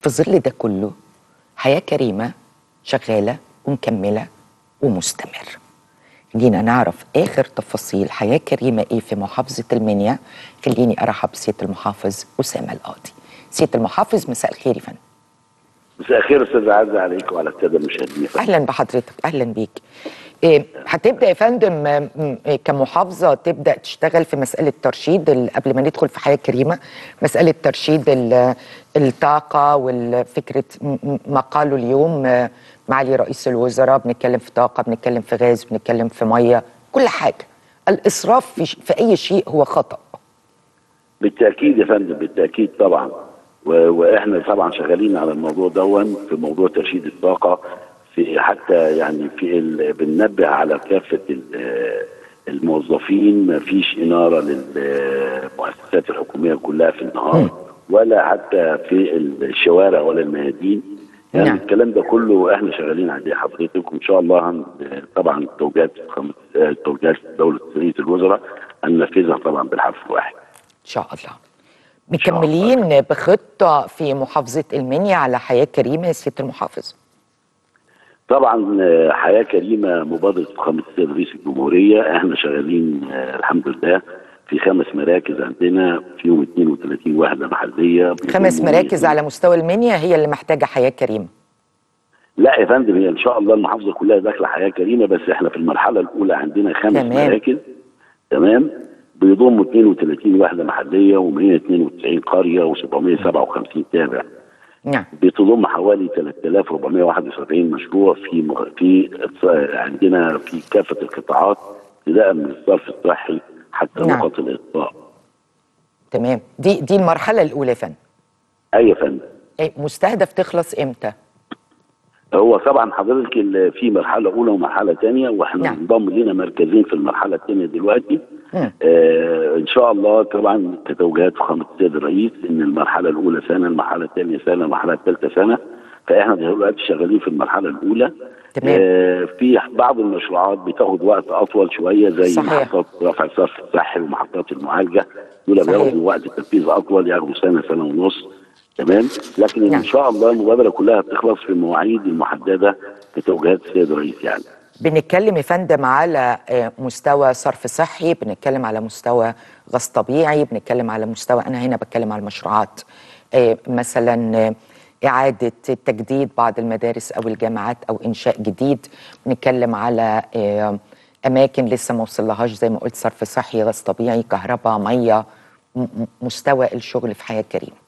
في ظل ده كله حياه كريمه شغاله ومكمله ومستمر خلينا نعرف اخر تفاصيل حياه كريمه ايه في محافظه المنيا خليني ارحب بسياده المحافظ اسامه القاضي سياده المحافظ مساء الخير يا فندم مساء الخير استاذ عزة عليك وعلى الساده المشاهدين اهلا بحضرتك اهلا بيك إيه هتبدا يا فندم آم، إيه، كمحافظه تبدا تشتغل في مساله ترشيد ال- قبل ما ندخل في حياه كريمه مساله ترشيد ال- الطاقه والفكره م- م- ما قاله اليوم آه، معالي رئيس الوزراء بنتكلم في طاقه بنتكلم في غاز بنتكلم في ميه كل حاجه الاسراف في, ش- في اي شيء هو خطا بالتاكيد يا فندم بالتاكيد طبعا و- واحنا طبعا شغالين على الموضوع دون في موضوع ترشيد الطاقه في حتى يعني في ال... بننبه على كافه ال- الموظفين ما فيش اناره للمؤسسات الحكوميه كلها في النهار ولا حتى في الشوارع ولا الميادين يعني نعم. الكلام ده كله احنا شغالين عليه حضرتك وان شاء الله هن... طبعا التوجيهات خمس التوجيهات دوله رئيس الوزراء هننفذها طبعا بالحرف الواحد ان شاء الله مكملين بخطه في محافظه المنيا على حياه كريمه يا سياده المحافظ طبعا آه، حياه كريمه مبادره فخامه السيد رئيس الجمهوريه احنا شغالين آه، الحمد لله في خمس مراكز عندنا فيهم 32 وحده محليه خمس بيضموا- مراكز على مستوى المنيا هي اللي محتاجه حياه كريمه لا يا فندم هي ان شاء الله المحافظه كلها داخله حياه كريمه بس احنا في المرحله الاولى عندنا خمس تمام. مراكز تمام بيضموا 32 وحده محليه و192 قريه و757 تابع نعم بتضم حوالي 3471 مشروع في م- في عندنا في كافه القطاعات ابتداء من الصرف الصحي حتى نعم. نقط الاطفاء. تمام دي دي المرحله الاولى يا فندم اي يا فندم إيه، مستهدف تخلص امتى هو طبعا حضرتك ال- في مرحله اولى ومرحله ثانيه واحنا نعم. انضم لنا مركزين في المرحله الثانيه دلوقتي مم. آه ان شاء الله طبعا كتوجيهات فخامه السيد الرئيس ان المرحله الاولى سنه المرحله الثانيه سنه المرحله الثالثه سنه فاحنا دلوقتي شغالين في المرحله الاولى تمام. آه في بعض المشروعات بتاخد وقت اطول شويه زي صحيح. محطات رفع الصرف الصحي ومحطات المعالجه دول صحيح. بياخدوا وقت تنفيذ اطول ياخدوا سنه سنه ونص تمام لكن نعم. ان شاء الله المبادره كلها بتخلص في المواعيد المحدده بتوجيهات السيد الرئيس يعني بنتكلم يا فندم على آه، مستوى صرف صحي بنتكلم على مستوى غاز طبيعي بنتكلم على مستوى انا هنا بتكلم على المشروعات آه، مثلا آه، إعادة تجديد بعض المدارس أو الجامعات أو إنشاء جديد بنتكلم على آه، أماكن لسه ما وصلهاش زي ما قلت صرف صحي غاز طبيعي كهرباء مية م- م- مستوى الشغل في حياة كريمة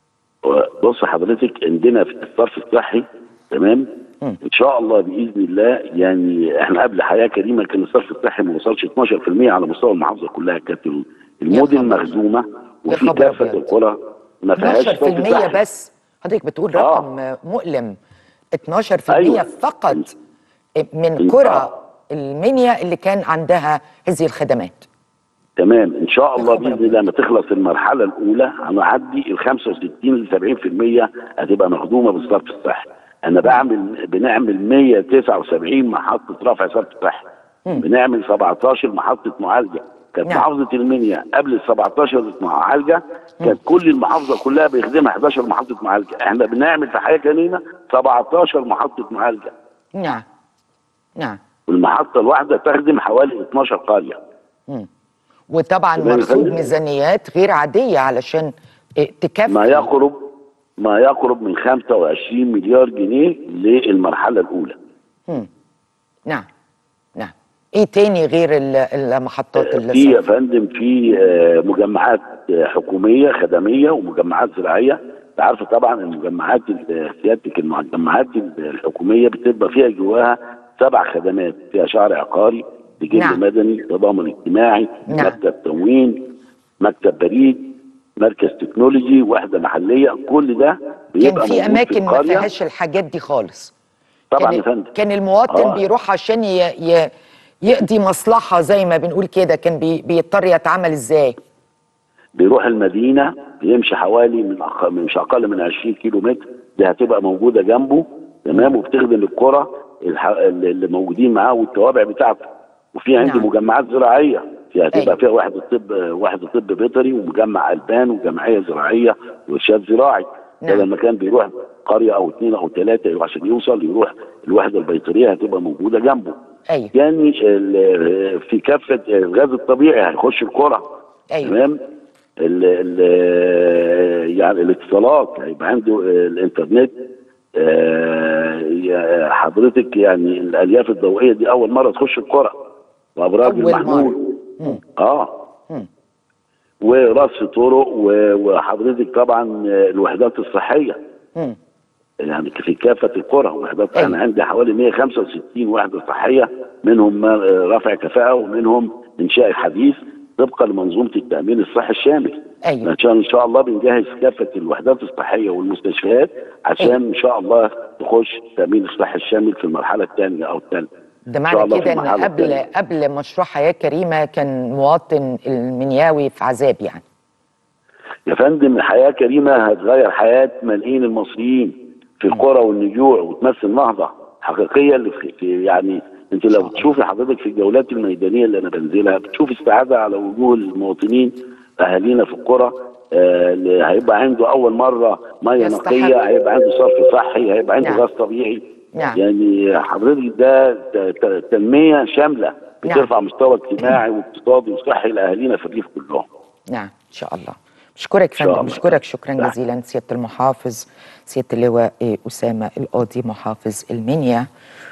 بص حضرتك عندنا في الصرف الصحي تمام مم. ان شاء الله باذن الله يعني احنا قبل حياه كريمه كان الصرف الصحي ما وصلش 12% على مستوى المحافظه كلها كانت المدن خبر. مخزومه يا وفي خبر كافه أبيض. القرى ما فيهاش صرف 12% صحي. بس حضرتك بتقول آه. رقم مؤلم 12% أيوة. فقط من آه. قرى المنيا اللي كان عندها هذه الخدمات تمام ان شاء الله خبر باذن الله لما تخلص المرحله الاولى هنعدي ال 65 ل 70% هتبقى مخدومه بالصرف الصحي انا بعمل بنعمل 179 محطه رفع صرف صحي بنعمل 17 محطه معالجه كانت نعم. محافظه المنيا قبل ال 17 معالجه كانت كل المحافظه كلها بيخدمها 11 محطه معالجه احنا بنعمل في حياه كريمه 17 محطه معالجه نعم نعم والمحطه الواحده تخدم حوالي 12 قريه وطبعا تمام يا مرصود فندم. ميزانيات غير عادية علشان إيه، تكفي ما يقرب ما يقرب من 25 مليار جنيه للمرحله الاولى نعم نعم ايه تاني غير ال- المحطات اللي في يا صرف؟ فندم في آه، مجمعات آه، حكوميه خدميه ومجمعات زراعيه انت عارفه طبعا المجمعات ال- سيادتك المجمعات الحكوميه بتبقى فيها جواها سبع خدمات فيها شهر عقاري سجل نعم. مدني تضامن اجتماعي نعم. مكتب تموين مكتب بريد مركز تكنولوجي وحده محليه كل ده كان بيبقى في موجود اماكن ما القرية. فيهاش الحاجات دي خالص طبعا كان, يا فندم كان المواطن آه. بيروح عشان ي... ي... يقضي مصلحة زي ما بنقول كده كان بي... بيضطر يتعامل ازاي بيروح المدينه بيمشي حوالي من أق... من مش اقل من 20 كيلو متر دي هتبقى موجوده جنبه تمام وبتخدم القرى الح... اللي موجودين معاه والتوابع بتاعته وفي عندي نعم. مجمعات زراعيه في هتبقى أيوة. فيها وحده طب وحده طب بيطري ومجمع البان وجمعيه زراعيه وارشاد زراعي نعم. بدل ما كان بيروح قريه او اثنين او ثلاثه عشان يوصل يروح الوحده البيطريه هتبقى موجوده جنبه ايوه يعني ال- في كافه الغاز الطبيعي هيخش القرى ايوه تمام ال ال يعني الاتصالات هيبقى عنده الانترنت آه، يا حضرتك يعني الالياف الضوئيه دي اول مره تخش القرى وابراج أول المحمول مم. اه مم. ورصف طرق و- وحضرتك طبعا الوحدات الصحيه مم. يعني في كافه القرى وحدات أيوة. انا عندي حوالي 165 وحده صحيه منهم ما- رفع كفاءه ومنهم انشاء حديث طبقا لمنظومه التامين الصحي الشامل ايوه ان شاء ان شاء الله بنجهز كافه الوحدات الصحيه والمستشفيات عشان ان شاء الله تخش التامين الصحي الشامل في المرحله الثانيه او الثالثه ده إن شاء معنى الله في كده ان المرحلة قبل التانية. قبل مشروع حياه كريمه كان مواطن المنياوي في عذاب يعني يا فندم الحياه كريمه هتغير حياه ملايين المصريين في القرى والنجوع وتمثل نهضه حقيقيه اللي في في- يعني انت لو تشوفي حضرتك في الجولات الميدانيه اللي انا بنزلها بتشوفي السعاده على وجوه المواطنين اهالينا في القرى آه، اللي هيبقى عنده اول مره ميه يستحق. نقيه هيبقى عنده صرف صحي هيبقى عنده نعم. غاز طبيعي نعم. يعني حضرتك ده ت- ت- تنميه شامله بترفع مستوى اجتماعي واقتصادي وصحي لاهالينا في الريف كلهم نعم ان شاء الله بشكرك شاء فندم الله. بشكرك شكرا نعم. جزيلا سياده المحافظ سياده اللواء اسامه القاضي محافظ المنيا